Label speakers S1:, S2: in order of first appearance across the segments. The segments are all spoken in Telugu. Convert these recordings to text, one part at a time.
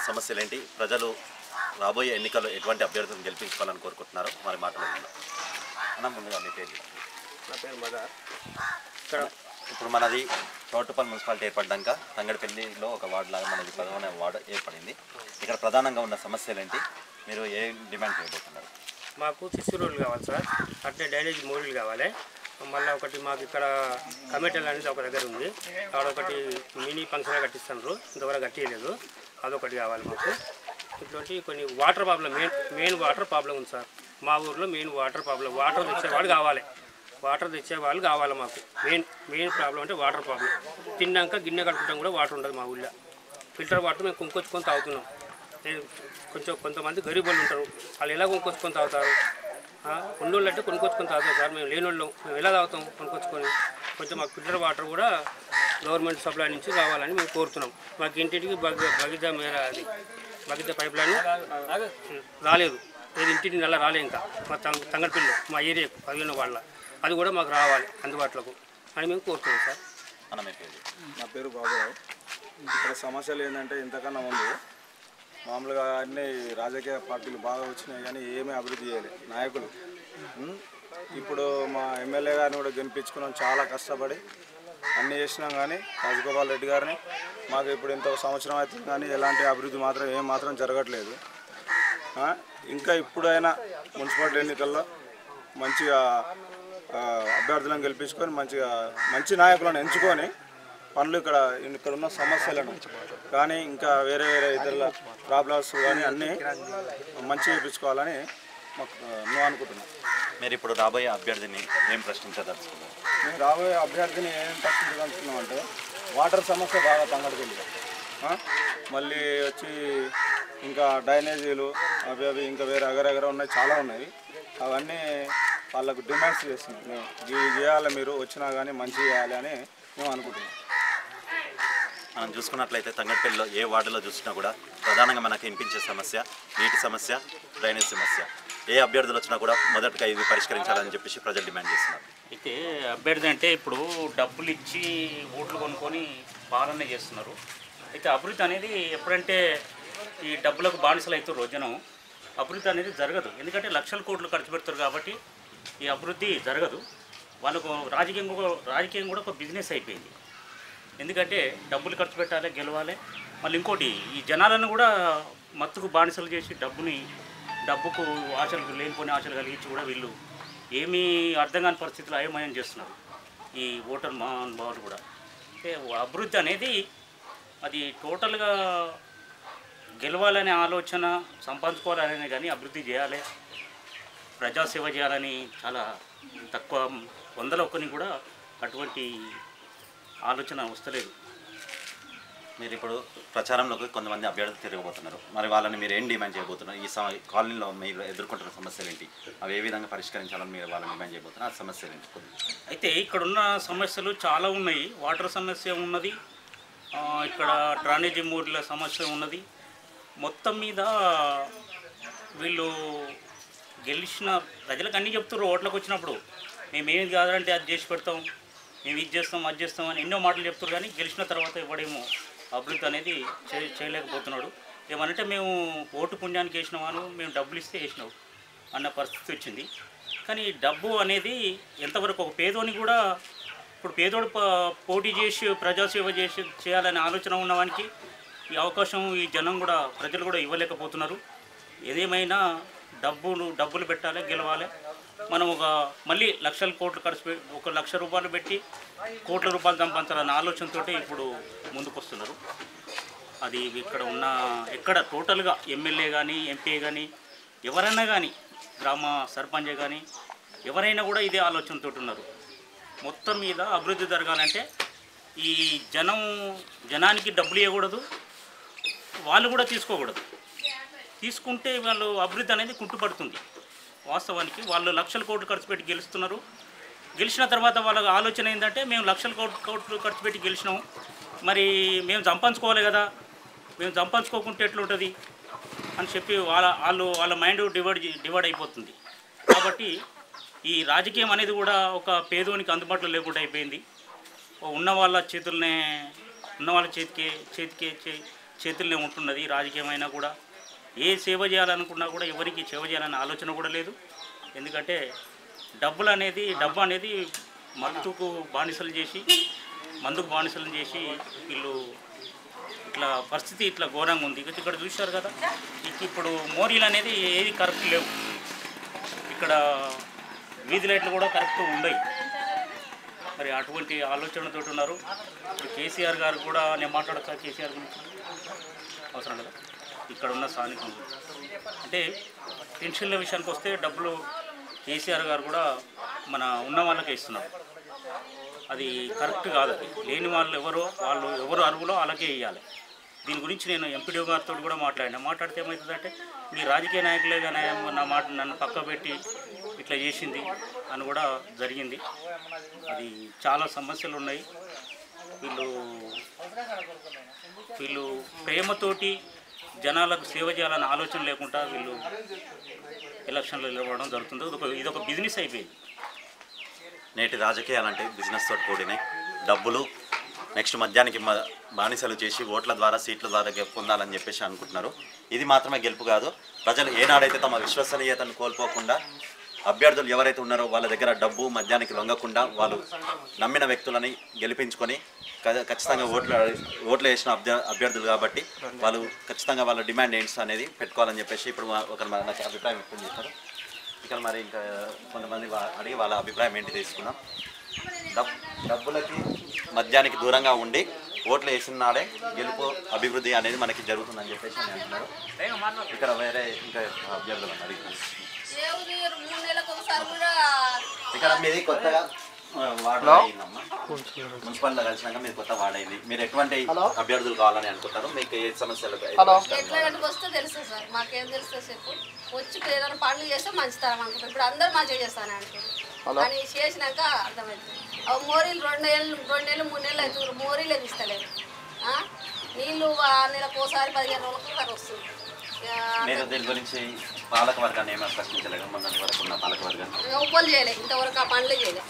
S1: సమస్యలు ఏంటి ప్రజలు రాబోయే ఎన్నికల్లో ఎటువంటి అభ్యర్థులను గెలిపించుకోవాలని కోరుకుంటున్నారు మరి మాట్లాడుకుందాం అన్న ముందుగా మీ పేరు చెప్పండి.
S2: నా పేరు మదర్ ఇక్కడ
S1: ఇప్పుడు మనది తోటపల్లి మున్సిపాలిటీ ఏర్పడ్డాక తంగడిపల్లిలో ఒక వార్డు లాగా మనది పదవనే వార్డు ఏర్పడింది ఇక్కడ ప్రధానంగా ఉన్న సమస్యలు ఏంటి మీరు ఏ డిమాండ్ చేయబోతున్నారు
S2: మాకు సిసి రోడ్లు కావాలి సార్ అట్లే డ్రైనేజ్ మోరీలు కావాలి మళ్ళీ ఒకటి మాకు ఇక్కడ కమిటీలు అనేది ఒక దగ్గర ఉంది అక్కడ ఒకటి మినీ ఫంక్షన్ కట్టిస్తున్నారు ఇంతవరకు కట్టియలేదు అదొకటి కావాలి మాకు ఇటువంటి కొన్ని water problem main main water problem ఉంది సార్ మా ఊర్లో మెయిన్ వాటర్ ప్రాబ్లం వాటర్ తెచ్చేవాళ్ళు కావాలి వాటర్ తెచ్చేవాళ్ళు కావాలి మాకు మెయిన్ మెయిన్ ప్రాబ్లం అంటే వాటర్ ప్రాబ్లం తిన్నాక గిన్నె కట్టుకుంటాం కూడా వాటర్ ఉండదు మా ఊళ్ళో ఫిల్టర్ వాటర్ మేము కొనుక్కొచ్చుకొని తాగుతున్నాం నేను కొంచెం కొంతమంది గరీబ్ వాళ్ళు ఉంటారు వాళ్ళు ఎలా కొనుక్కొచ్చుకొని తాగుతారు ఆ, ఉన్నోళ్ళు అంటే కొనుక్కొచ్చుకొని తాగుతాం సార్ మేము లేని వాళ్ళం మేము ఎలా తాగుతాం కొనుక్కొచ్చుకొని కొంచెం మాకు ఫిల్టర్ వాటర్ కూడా గవర్నమెంట్ సప్లై నుంచి రావాలని మేము కోరుతున్నాం మాకు ఇంటింటికి బగ బగిద మేర అది బగిద పైప్ లైన్ రాలేదు లేదు ఇంటికి నెల రాలే ఇంకా మా తంగ తంగడిపిల్లి మా ఏరియాకు పదిహేను వాళ్ళ అది కూడా మాకు రావాలి అందుబాటులోకి అని మేము కోరుతున్నాం సార్
S1: అన్న మీ పేరు చెప్పండి.
S3: నా పేరు బాబురావు ఇక్కడ సమస్యలు ఏంటంటే ఇంతకన్నా ముందు మామూలుగా అన్ని రాజకీయ పార్టీలు బాగా వచ్చినాయి కానీ ఏమీ అభివృద్ధి చేయలేదు నాయకులు ఉం? ఇప్పుడు మా ఎమ్మెల్యే గారిని కూడా గెలిపించుకున్నాం చాలా కష్టపడి అన్నీ చేసినాం కానీ రాజగోపాల్ రెడ్డి గారిని మాకు ఇప్పుడు ఇంత సంవత్సరం అవుతుంది కానీ ఎలాంటి అభివృద్ధి మాత్రం ఏం మాత్రం జరగట్లేదు ఆ? ఇంకా ఇప్పుడైనా మున్సిపాలిటీ ఎన్నికల్లో మంచిగా ఆ, అభ్యర్థులను గెలిపించుకొని మంచిగా మంచి నాయకులను ఎంచుకొని పనులు ఇక్కడ ఇక్కడ ఉన్న సమస్యలను కానీ ఇంకా వేరే వేరే ఇతరుల ప్రాబ్లమ్స్ కానీ అన్నీ మంచిగా చేయించుకోవాలని మాకు ఆ, మేము అనుకుంటున్నాం
S1: మీరు ఇప్పుడు రాబోయే అభ్యర్థిని ఏం ప్రశ్నించదలుచుకున్నారు
S3: మేము రాబోయే అభ్యర్థిని ఏం ప్రశ్నించదలుచుకున్నాం అంటే వాటర్ సమస్య బాగా తంగడికెళ్ళి మళ్ళీ వచ్చి ఇంకా డ్రైనేజీలు అవి అవి ఇంకా వేరే అగరగర ఉన్నాయి చాలా ఉన్నాయి అవన్నీ వాళ్ళకు డిమాండ్స్ చేస్తున్నాం మేము ఇవి చేయాలి మీరు వచ్చినా కానీ మంచిగా చేయాలి అని మేము అనుకుంటున్నాం
S1: మనం చూసుకున్నట్లయితే తంగడిపల్లిలో ఏ వార్డులో చూసినా కూడా ప్రధానంగా మనకు వినిపించే సమస్య నీటి సమస్య డ్రైనేజ్ సమస్య ఏ అభ్యర్థులు వచ్చినా కూడా మొదటగా ఇది పరిష్కరించాలని చెప్పేసి ప్రజలు డిమాండ్ చేస్తున్నారు
S4: అయితే అభ్యర్థి అంటే ఇప్పుడు డబ్బులు ఇచ్చి ఓట్లు కొనుక్కొని పాలన చేస్తున్నారు అయితే అభివృద్ధి అనేది ఎప్పుడంటే ఈ డబ్బులకు బానిసలు అవుతారు రోజునం అభివృద్ధి అనేది జరగదు ఎందుకంటే లక్షల కోట్లు ఖర్చు పెడతారు కాబట్టి ఈ అభివృద్ధి జరగదు వాళ్ళకు రాజకీయం కూడా రాజకీయం కూడా ఒక బిజినెస్ అయిపోయింది ఎందుకంటే డబ్బులు ఖర్చు పెట్టాలి గెలవాలి మళ్ళీ ఇంకోటి ఈ జనాలను కూడా మత్తుకు బానిసలు చేసి డబ్బుని డబ్బుకు ఆశలు లేనిపోని ఆశలు కలిగించి కూడా వీళ్ళు ఏమీ అర్థం కాని పరిస్థితులు అయోమయం చేస్తున్నారు ఈ ఓటర్ మహానుభావులు కూడా అంటే అభివృద్ధి అనేది అది టోటల్గా గెలవాలనే ఆలోచన సంపాదించుకోవాలనే కానీ అభివృద్ధి చేయాలి ప్రజాసేవ చేయాలని చాలా తక్కువ వందల ఒక్కని కూడా అటువంటి ఆలోచన వస్తలేదు
S1: మీరు ఇప్పుడు ప్రచారంలోకి కొంతమంది అభ్యర్థులు తిరగబోతున్నారు మరి వాళ్ళని మీరు ఏం డిమాండ్ చేయబోతున్నారు ఈ సమ కాలనీలో మీరు ఎదుర్కొంటున్న సమస్యలు ఏంటి అవి ఏ విధంగా పరిష్కరించాలని మీరు వాళ్ళని డిమాండ్ చేయబోతున్నారు ఆ సమస్యలు ఏంటి కొద్దిగా
S4: అయితే ఇక్కడున్న సమస్యలు చాలా ఉన్నాయి వాటర్ సమస్య ఉన్నది ఆ, ఇక్కడ డ్రైనేజీ మూడ్ల సమస్య ఉన్నది మొత్తం మీద వీళ్ళు గెలిచిన ప్రజలకు అన్నీ చెప్తారు ఓట్లకు వచ్చినప్పుడు మేము ఏది కాదంటే అది చేసి పెడతాం మేము ఇది చేస్తాం అది చేస్తాం అని ఎన్నో మాటలు చెప్తారు కానీ గెలిచిన తర్వాత ఇవ్వడేమో అభివృద్ధి అనేది చే చేయలేకపోతున్నాడు ఏమనంటే మేము ఓటు పుణ్యానికి వేసినామాను మేము డబ్బులు ఇస్తే వేసినావు అన్న పరిస్థితి వచ్చింది కానీ డబ్బు అనేది ఎంతవరకు ఒక పేదోని కూడా ఇప్పుడు పేదోడు ప- పోటీ చేసి ప్రజాసేవ చేసి చేయాలనే ఆలోచన ఉన్నవానికి ఈ అవకాశం ఈ జనం కూడా ప్రజలు కూడా ఇవ్వలేకపోతున్నారు ఏదేమైనా డబ్బులు డబ్బులు పెట్టాలి గెలవాలి మనం ఒక మళ్ళీ లక్షల కోట్లు ఖర్చు పెట్టి ఒక లక్ష రూపాయలు పెట్టి కోట్ల రూపాయలు సంపాదించాలన్న ఆలోచనతో ఇప్పుడు ముందుకు వస్తున్నారు అది ఇక్కడ ఉన్న ఎక్కడ టోటల్గా ఎమ్మెల్యే కానీ ఎంపీ కానీ ఎవరైనా కానీ గ్రామ సర్పంచ్ కానీ ఎవరైనా కూడా ఇదే ఆలోచనతో ఉన్నారు మొత్తం మీద అభివృద్ధి జరగాలంటే ఈ జనం జనానికి డబ్బులు ఇవ్వకూడదు వాళ్ళు కూడా తీసుకోకూడదు తీసుకుంటే వాళ్ళు అభివృద్ధి అనేది కుంటుపడుతుంది వాస్తవానికి వాళ్ళు లక్షల కోట్లు ఖర్చు పెట్టి గెలుస్తున్నారు గెలిచిన తర్వాత వాళ్ళ ఆలోచన ఏంటంటే మేము లక్షల కోట్లు కోట్లు ఖర్చు పెట్టి గెలిచినాం మరి మేము సంపాదించుకోవాలి కదా మేము సంపాదించుకోకుంటే ఎట్లుంటుంది అని చెప్పి వాళ్ళ వాళ్ళు వాళ్ళ మైండ్ డివైడ్ చే- డివైడ్ అయిపోతుంది కాబట్టి ఈ రాజకీయం అనేది కూడా ఒక పేదోనికి అందుబాటులో లేకుండా అయిపోయింది ఓ ఉన్న వాళ్ళ చేతులనే ఉన్న వాళ్ళ చేతికి చేతికి చే- చేతుల్లో ఉంటున్నది రాజకీయమైనా కూడా ఏ సేవ చేయాలనుకున్నా కూడా ఎవరికి సేవ చేయాలనే ఆలోచన కూడా లేదు ఎందుకంటే డబ్బులు అనేది డబ్బు అనేది మందుకు బానిసలు చేసి మందుకు బానిసలు చేసి వీళ్ళు ఇట్లా పరిస్థితి ఇట్లా ఘోరంగా ఉంది ఇక ఇక్కడ చూశారు కదా ఇక ఇప్పుడు మోరీలు అనేది ఏది కరెక్ట్ లేవు ఇక్కడ వీధి లైట్లు కూడా కరెక్ట్ ఉండవు మరి అటువంటి ఆలోచనతో ఉన్నారు ఇప్పుడు కేసీఆర్ గారు కూడా నేను మాట్లాడతా కేసీఆర్ గురించి అవసరం కదా ఇక్కడ ఉన్న స్థానికం గురించి. అంటే పెన్షన్ల విషయానికి వస్తే డబ్బులు కేసీఆర్ గారు కూడా మన ఉన్న వాళ్ళకే ఇస్తున్నారు అది కరెక్ట్ కాదు అది లేని వాళ్ళు ఎవరో వాళ్ళు ఎవరు అరువులో అలాగే ఇవ్వాలి దీని గురించి నేను ఎంపీడీఓ గారితో కూడా మాట్లాడినా మాట్లాడితే ఏమవుతుందంటే మీ రాజకీయ నాయకులే కానీ నా మాట నన్ను పక్క పెట్టి ఇట్లా చేసింది అని కూడా జరిగింది అది చాలా సమస్యలు ఉన్నాయి వీళ్ళు వీళ్ళు ప్రేమతోటి జనాలకు సేవ చేయాలనే ఆలోచన లేకుండా వీళ్ళు ఎలక్షన్లో నిలబడడం జరుగుతుంది ఇది ఒక ఇది ఒక బిజినెస్ అయిపోయింది
S1: నేటి రాజకీయాలంటే బిజినెస్ తోటి కూడినాయి డబ్బులు నెక్స్ట్ మద్యానికి మ- బానిసలు చేసి ఓట్ల ద్వారా సీట్ల ద్వారా గె- పొందాలని చెప్పేసి అనుకుంటున్నారు ఇది మాత్రమే గెలుపు కాదు ప్రజలు ఏనాడైతే తమ విశ్వసనీయతను కోల్పోకుండా అభ్యర్థులు ఎవరైతే ఉన్నారో వాళ్ళ దగ్గర డబ్బు మద్యానికి లొంగకుండా వాళ్ళు నమ్మిన వ్యక్తులని గెలిపించుకొని క- ఖచ్చితంగా ఓట్లు ఓట్లు వేసిన అభ్య అభ్యర్థులు కాబట్టి వాళ్ళు ఖచ్చితంగా వాళ్ళ డిమాండ్ ఏంటి అనేది పెట్టుకోవాలని చెప్పేసి ఇప్పుడు మా- ఒకరు మన- నాకు అభిప్రాయం వ్యక్తం చేశారు ఇక్కడ మరి ఇంకా కొంతమంది వా- అడిగి వాళ్ళ అభిప్రాయం ఏంటి తీసుకుందాం డబ్ డబ్బులకి మద్యానికి దూరంగా ఉండి ఓట్లు వేసిన నాడే గెలుపు అభివృద్ధి అనేది మనకి జరుగుతుందని చెప్పేసి అని అంటున్నారు ఇక్కడ వేరే ఇంకా అభ్యర్థులు ఉన్నారు ఇక్కడ.
S5: దేవుడు మూడు నెలలకు ఒకసారి కూడా
S1: ఇక్కడ మీది కొత్తగా ఆ, వార్డు అయిందమ్మా మున్సిపాలిటీలో కలిసినాక మీరు కొత్త వార్డు అయింది మీరు ఎటువంటి అభ్యర్థులు కావాలని అనుకుంటారు మీకు ఏ సమస్యలు
S5: ఎట్లా గంటకు వస్తే తెలుస్తుంది సార్ మాకేం తెలుస్తుంది చెప్పు వచ్చి ఏదైనా పనులు చేస్తే మంచితనం అనుకుంటారు ఇప్పుడు అందరూ మంచిగా చేస్తాను అనుకుంటారు కానీ చేసినాక అర్థమవుతుంది అవి మోరీలు రెండు నెలలు రెండు నెలలు మూడు నెలలు అవుతుంది మోరీలే తీస్తలేరు ఆ? నీళ్ళు ఆ నెలకు ఒకసారి పదిహేను రోజులకు ఒకసారి వస్తుంది ఇక
S1: మీరు దీని గురించి పాలక వర్గాన్ని ఏమైనా ప్రశ్నించలేదు మొన్న వరకు ఉన్న పాలక వర్గాన్ని
S5: ఉప్పలు చేయలే ఇంతవరకు ఆ పనులు చేయలే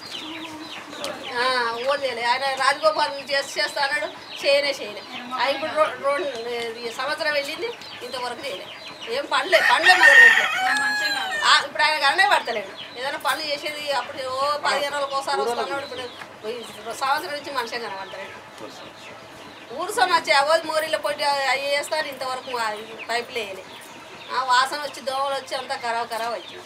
S5: ఓటు చేయలే ఆయన రాజగోపాల్ చేసి చేస్తా అన్నాడు చేయనే చేయలే ఆ ఇప్పుడు రో- రెండు ఇది సంవత్సరం వెళ్ళింది ఇంతవరకు చేయలే ఏం పనులే పనులే మొదలు పెట్టలే. ఆ, ఇప్పుడు ఆయన గనే పడతలేడు ఏదైనా పనులు చేసేది అప్పుడు ఓ పదిహేను రోజులకు ఒకసారి వస్తున్నాడు ఇప్పుడు ఈ సంవత్సరం నుంచి మనిషి కనబడతలేడు ఊరు సమస్య అవోది మోరీలో పొట్టి అవి వేస్తారు ఇంతవరకు ఆ పైపులు వేయలే ఆ వాసన వచ్చి దోమలు వచ్చి అంతా ఖరాబ్ ఖరాబ్ వచ్చింది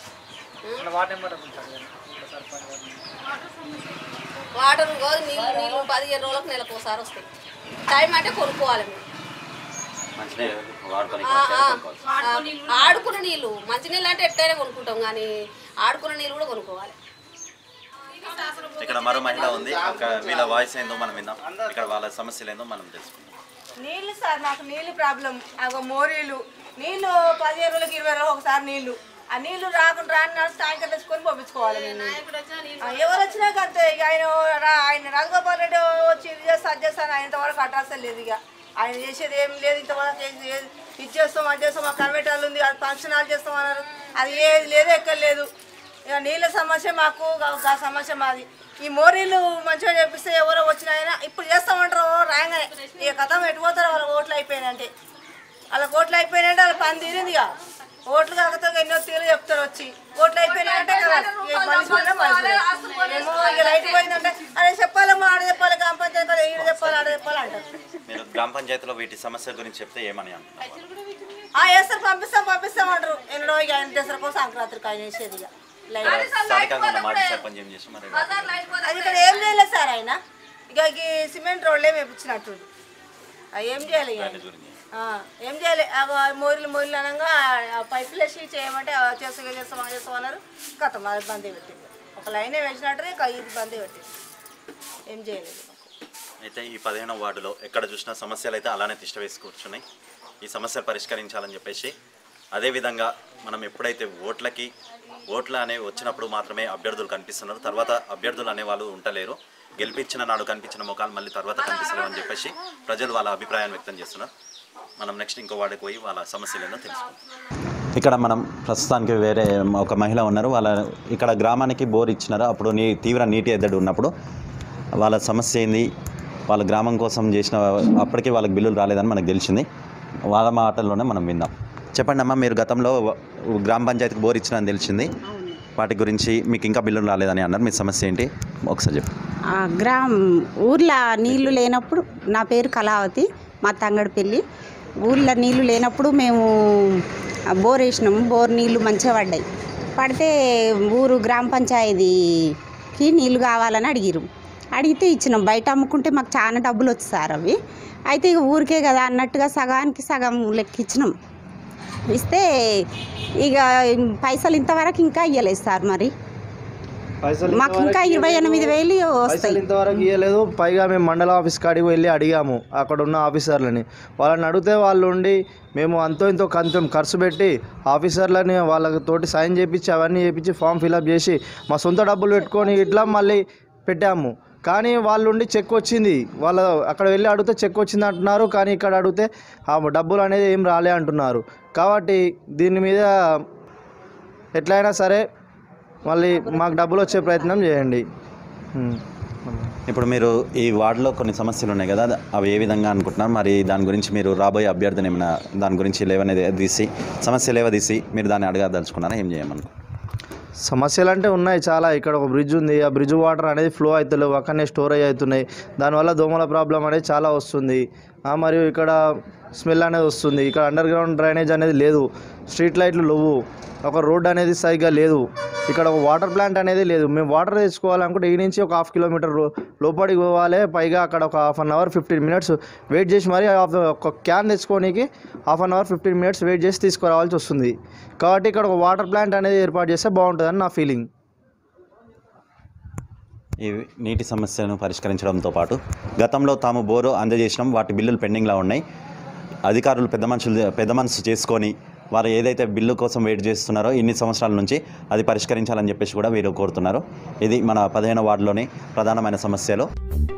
S5: వాటర్ రోజు నీళ్ళు నీళ్ళు పదిహేను రోజులకు నెలకు ఒకసారి వస్తాయి టైం అంటే కొనుక్కోవాలి మేము
S1: మంచిగా వాడుకొని
S5: ఆ, ఆ, ఆ, ఆడుకున్న నీళ్ళు మంచినీళ్ళు అంటే ఎట్టయినా కొనుక్కుంటాం కానీ ఆడుకున్న నీళ్ళు కూడా కొనుక్కోవాలి
S1: ఇక్కడ మరో మహిళ ఉంది ఒక వీళ్ళ వాయిస్ ఏందో మనం విందాం ఇక్కడ వాళ్ళ సమస్యలు ఏందో మనం తెలుసుకుందాం
S6: నీళ్ళు సార్ మాకు నీళ్ళు ప్రాబ్లం అగో మోరీలు నీళ్ళు పదిహేను రోజులకి ఇరవై రోజులు ఒకసారి నీళ్ళు ఆ నీళ్ళు రాకుండా రాని నాడు ట్యాంకర్ తెచ్చుకొని పంపించుకోవాలి మేము నీళ్ళు. ఆ, ఎవరు వచ్చినాక అంతే ఇక ఆయన రా- ఆయన రాజగోపాల్ రెడ్డి వచ్చి ఇది చేస్తా అది చేస్తాను ఆయన ఇంతవరకు అడ్రస్ లేదు ఇక ఆయన చేసేది ఏం లేదు ఇంతవరకు ఏది- ఏది- ఇది చేస్తాం అది చేస్తాం మా కమిటీ వాళ్ళు ఉంది అది ఫంక్షన్ హాల్ చేస్తాం అన్నారు అది ఏది లేదు ఎక్కడ లేదు ఇక నీళ్ళ సమస్య మాకు గా- గా సమస్య మాది ఈ మోరీలు మంచిగా చేపిస్తే ఎవరో వచ్చిన ఆయన ఇప్పుడు చేస్తామంటారు రాగానే ఇక కథం ఎటుపోతారు వాళ్ళ ఓట్లు అయిపోయినంటే వాళ్ళ ఓట్లు అయిపోయినంటే వాళ్ళ పని తీరింది ఇక ఓట్లు కాకపోతే ఎన్నో తీరు చెప్తారు వచ్చి ఓట్లు అయిపోయినాయంటే కదా, ఇక మనిషి ఉన్నా మనిషి ఏమో ఇక లైట్ పోయిందంటే అదే చెప్పాలమ్మా ఆడ చెప్పాలి గ్రామ పంచాయతీ కాడ ఈడ చెప్పాలి ఆడ చెప్పాలి అంటారు
S1: మీరు గ్రామ పంచాయతీలో వీటి సమస్య గురించి చెప్తే ఏమని అంటున్నారు
S6: ఆ వేస్తారు పంపిస్తాం పంపిస్తాం అంటారు ఎన్నడో ఇక ఆయన దసరాకో సంక్రాంతికి ఆయన వేసేది ఇక లైట్
S1: స్థానికంగా ఉన్న మాజీ సర్పంచ్ ఏం చేసి మరి
S6: అది ఇక్కడ ఏం చేయలేదు సార్ ఆయన ఇక ఈ సిమెంట్ రోడ్లే వేపించినట్టు అవి ఏం చేయాలి ఇక ఆయన?
S1: గురించి
S6: ఆ, ఏం చేయాలి ఆ మోరీలు మోరీలు అనగా ఆ పైపులు వేసి చేయమంటే ఆ చేస్తా చేస్తాం అది చేస్తాం అన్నారు కథం అది బందీ పెట్టింది ఒక లైనే వేసినట్టు ఇక ఇది బందీ పెట్టింది ఏం చేయలేదు
S1: అయితే ఈ పదిహేనవ వార్డులో ఎక్కడ చూసినా సమస్యలు అయితే అలానే తిష్ట వేసి కూర్చున్నాయి ఈ సమస్యలు పరిష్కరించాలని చెప్పేసి అదేవిధంగా మనం ఎప్పుడైతే ఓట్లకి ఓట్లు అనేవి వచ్చినప్పుడు మాత్రమే అభ్యర్థులు కనిపిస్తున్నారు తర్వాత అభ్యర్థులు అనేవాళ్ళు ఉండలేరు గెలిపించిన నాడు కనిపించిన ముఖాలు మళ్ళీ తర్వాత కనిపిస్తలేవు అని చెప్పేసి ప్రజలు వాళ్ళ అభిప్రాయాన్ని వ్యక్తం చేస్తున్నారు మనం నెక్స్ట్ ఇంకో వాడికి పోయి వాళ్ళ సమస్యలు ఏందో తెలుసుకుందాం ఇక్కడ మనం ప్రస్తుతానికి వేరే ఒక మహిళ ఉన్నారు వాళ్ళ ఇక్కడ గ్రామానికి బోర్ ఇచ్చినారు అప్పుడు నీ తీవ్ర నీటి ఎద్దడి ఉన్నప్పుడు వాళ్ళ సమస్య ఏంది వాళ్ళ గ్రామం కోసం చేసిన అప్పటికి వాళ్ళకి బిల్లులు రాలేదని మనకు తెలిసింది వాళ్ళ మాటల్లోనే మనం విందాం చెప్పండి అమ్మా మీరు గతంలో గ్రామ పంచాయతీకి బోర్ ఇచ్చినని తెలిసింది వాటి గురించి మీకు ఇంకా బిల్లులు రాలేదని అన్నారు మీ సమస్య ఏంటి ఒకసారి చెప్పు
S7: ఆ, గ్రామ్ ఊర్లో నీళ్లు లేనప్పుడు నా పేరు కళావతి మా తంగడిపల్లి ఊర్లో నీళ్లు లేనప్పుడు మేము ఆ, బోర్ వేసినాము బోర్ నీళ్లు మంచిగా పడ్డాయి పడితే ఊరు గ్రామ పంచాయతీకి నీళ్లు కావాలని అడిగిరు అడిగితే ఇచ్చినాం బయట అమ్ముకుంటే మాకు చాలా డబ్బులు వచ్చారు అవి అయితే ఇక ఊరికే కదా అన్నట్టుగా సగానికి సగం లెక్కిచ్చినాం ఇస్తే ఇక పైసలు ఇంతవరకు ఇంకా ఇవ్వలేదు సార్ మరి
S8: పైసలు
S7: మాకు ఇంకా ఇరవై ఎనిమిది వేలు
S8: పైసలు
S7: వస్తాయి
S8: ఇంతవరకు ఇవ్వలేదు పైగా మేము మండల ఆఫీస్ కాడికి వెళ్ళి అడిగాము అక్కడ ఉన్న ఆఫీసర్లని వాళ్ళని అడిగితే వాళ్ళు ఉండి మేము అంతో ఇంతో కొంచెం ఖర్చు పెట్టి ఆఫీసర్లని వాళ్ళతోటి సైన్ చేయించి అవన్నీ చేయించి ఫామ్ ఫిలప్ చేసి మా సొంత డబ్బులు పెట్టుకొని ఇట్లా మళ్ళీ పెట్టాము కానీ వాళ్ళు ఉండి చెక్ వచ్చింది వాళ్ళ అక్కడ వెళ్ళి అడిగితే చెక్ వచ్చింది అంటున్నారు కానీ ఇక్కడ అడిగితే ఆ డబ్బులు అనేది ఏం రాలే అంటున్నారు కాబట్టి దీని మీద ఎట్లయినా సరే మళ్ళీ మాకు డబ్బులు వచ్చే ప్రయత్నం చేయండి ఉమ్.
S1: ఇప్పుడు మీరు ఈ వార్డులో కొన్ని సమస్యలు ఉన్నాయి కదా అవి ఏ విధంగా అనుకుంటున్నారు మరి దాని గురించి మీరు రాబోయే అభ్యర్థిని ఏమైనా దాని గురించి లేవనేది తీసి సమస్య లేవదీసి మీరు దాన్ని అడగదలుచుకున్నారా ఏం చేయమను
S8: సమస్యలు అంటే ఉన్నాయి చాలా ఇక్కడ ఒక బ్రిడ్జ్ ఉంది ఆ బ్రిడ్జ్ వాటర్ అనేది ఫ్లో అవుతలేవు అక్కడనే స్టోరేజ్ అవుతున్నాయి దానివల్ల దోమల ప్రాబ్లం అనేది చాలా వస్తుంది ఆ, మరియు ఇక్కడ స్మెల్ అనేది వస్తుంది ఇక్కడ అండర్ గ్రౌండ్ డ్రైనేజ్ అనేది లేదు స్ట్రీట్ లైట్లు లేవు ఒక రోడ్ అనేది సరిగ్గా లేదు ఇక్కడ ఒక వాటర్ ప్లాంట్ అనేది లేదు మేము వాటర్ తెచ్చుకోవాలనుకుంటే ఈ నుంచి ఒక హాఫ్ కిలోమీటర్ లో- లోపలికి పోవాలి పైగా అక్కడ ఒక half an hour fifteen minutes wait చేసి మరి హాఫ్- ఒక క్యాన్ తెచ్చుకోనికి half an hour fifteen minutes wait చేసి తీసుకురావాల్సి వస్తుంది కాబట్టి ఇక్కడ ఒక వాటర్ ప్లాంట్ అనేది ఏర్పాటు చేస్తే బాగుంటుందని నా ఫీలింగ్
S1: ఈ నీటి సమస్యను పరిష్కరించడంతో పాటు గతంలో తాము బోరు అందజేసినాం వాటి బిల్లులు పెండింగ్లో ఉన్నాయి అధికారులు పెద్ద మనుషులు పెద్ద మనసు చేసుకొని వారు ఏదైతే బిల్లు కోసం వెయిట్ చేస్తున్నారో ఇన్ని సంవత్సరాల నుంచి అది పరిష్కరించాలని చెప్పేసి కూడా వీరు కోరుతున్నారు ఇది మన పదిహేను వార్డులోని ప్రధానమైన సమస్యలు